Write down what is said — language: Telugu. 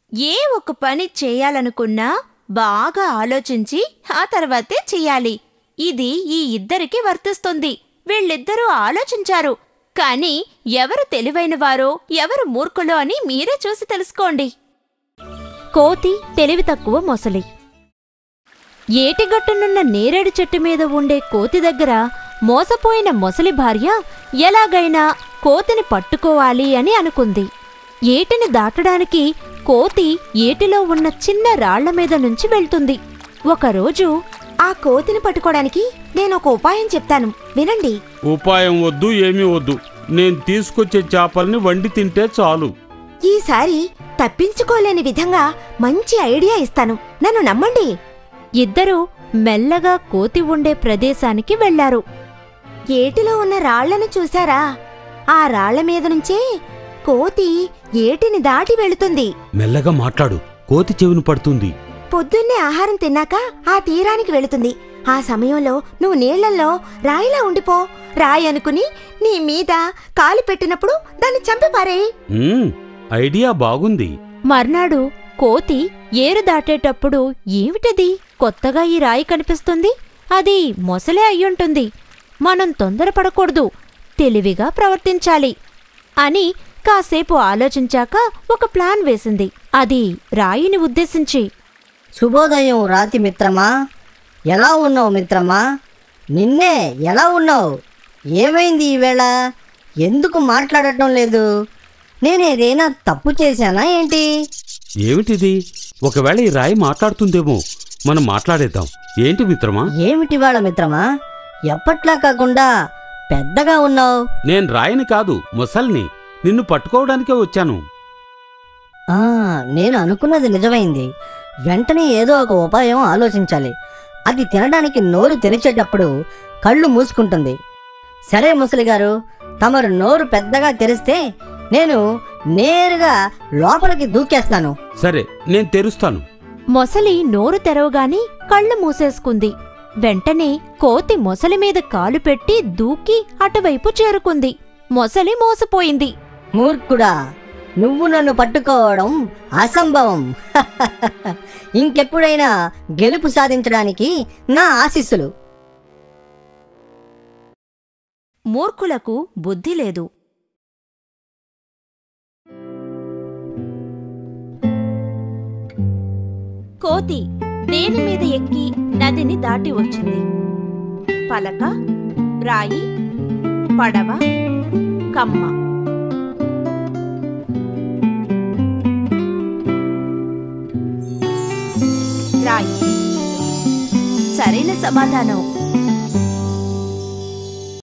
ఏ ఒక పని చేయాలనుకున్నా బాగా ఆలోచించి ఆ తర్వాతే చెయ్యాలి ఇది ఈ ఇద్దరికి వర్తిస్తుంది వీళ్ళిద్దరూ ఆలోచించారు కానీ ఎవరు తెలివైనవారో ఎవరు మూర్ఖులో అని మీరే చూసి తెలుసుకోండి కోతి తెలివి తక్కువ మొసలి ఏటిగట్టునున్న నేరేడు చెట్టు మీద ఉండే కోతి దగ్గర మోసపోయిన మొసలి భార్య ఎలాగైనా కోతిని పట్టుకోవాలి అని అనుకుంది ఏటిని దాటడానికి కోతి ఏటిలో ఉన్న చిన్న రాళ్ల మీద నుంచి వెళ్తుంది ఒకరోజు ఆ కోతిని పట్టుకోవడానికి నేను ఒక ఉపాయం చెప్తాను వినండి ఉపాయం వద్దు ఏమీ వద్దు నేను తీసుకొచ్చే చేపల్ని వండి తింటే చాలు ఈసారి తప్పించుకోలేని విధంగా మంచి ఐడియా ఇస్తాను నన్ను నమ్మండి ఇద్దరూ మెల్లగా కోతి ఉండే ప్రదేశానికి వెళ్లారు ఏటిలో ఉన్న రాళ్లను చూశారా ఆ రాళ్ల మీద నుంచే కోతి ఏటిని దాటి వెళుతుంది మెల్లగా మాట్లాడు కోతి చెవిని పడుతుంది పొద్దున్నే ఆహారం తిన్నాక ఆ తీరానికి వెళుతుంది ఆ సమయంలో నువ్వు నీళ్లలో రాయిలా ఉండిపో రాయి అనుకుని నీ మీద కాలు పెట్టినప్పుడు దాన్ని చంపి పారేయ్ మ్మ్, ఐడియా బాగుంది మర్నాడు కోతి ఏరు దాటేటప్పుడు ఏమిటది కొత్తగా ఈ రాయి కనిపిస్తుంది అది మొసలే అయ్యుంటుంది మనం తొందరపడకూడదు తెలివిగా ప్రవర్తించాలి అని కాసేపు ఆలోచించాక ఒక ప్లాన్ వేసింది అది రాయిని ఉద్దేశించి శుభోదయం రాతి మిత్రమా ఎలా ఉన్నావు మిత్రమా నిన్నే ఎలా ఉన్నావు ఏమైంది ఈవేళ ఎందుకు మాట్లాడటం లేదు నేనేదైనా తప్పు చేశానా ఏంటి ఏమిటిది ఒకవేళ ఈ రాయి మాట్లాడుతుందేమో మనం మాట్లాడేద్దాం ఏంటి మిత్రమా ఏమిటి వాళ్ళ మిత్రమా ఎప్పట్లా కాకుండా పెద్దగా ఉన్నావు నేను రాయిని కాదు ముసల్ని నిన్ను పట్టుకోవడానికే వచ్చాను ఆ, నేను అనుకున్నది నిజమైంది వెంటనే ఏదో ఒక ఉపాయం ఆలోచించాలి అది తినడానికి నోరు తెరిచేటప్పుడు కళ్ళు మూసుకుంటుంది సరే ముసలి గారు తమరు నోరు పెద్దగా తెరిస్తే నేను నేరుగా లోపలికి దూకేస్తాను సరే నేను తెరుస్తాను మొసలి నోరు తెరవగాని కళ్ళు మూసేసుకుంది వెంటనే కోతి మొసలి మీద కాలు పెట్టి దూకి అటువైపు చేరుకుంది మొసలి మోసపోయింది మూర్ఖుడా నువ్వు నన్ను పట్టుకోవడం అసంభవం ఇంకెప్పుడైనా గెలుపు సాధించడానికి నా ఆశీస్సులు మూర్ఖులకు బుద్ధి లేదు కోతి దేని మీద ఎక్కి నదిని దాటి వచ్చింది పలక రాయి పడవ కమ్మ రాయి సరైన సమాధానం